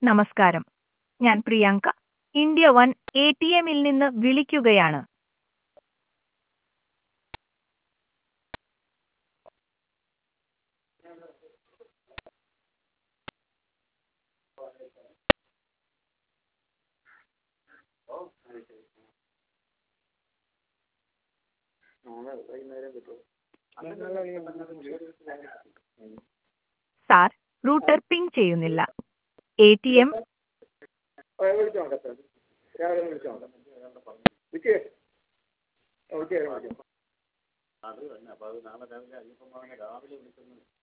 നമസ്കാരം ഞാൻ Priyanka India one A T എമ്മിൽ നിന്ന് വിളിക്കുകയാണ് സാർ റൂട്ടർ പിങ് ചെയ്യുന്നില്ല എ ടി എം വിളിച്ചാൽ മതി രാവിലെ ഒന്ന് വിളിച്ചാൽ മതി വിളിക്കേ വിളിച്ചേ വിളിക്കാം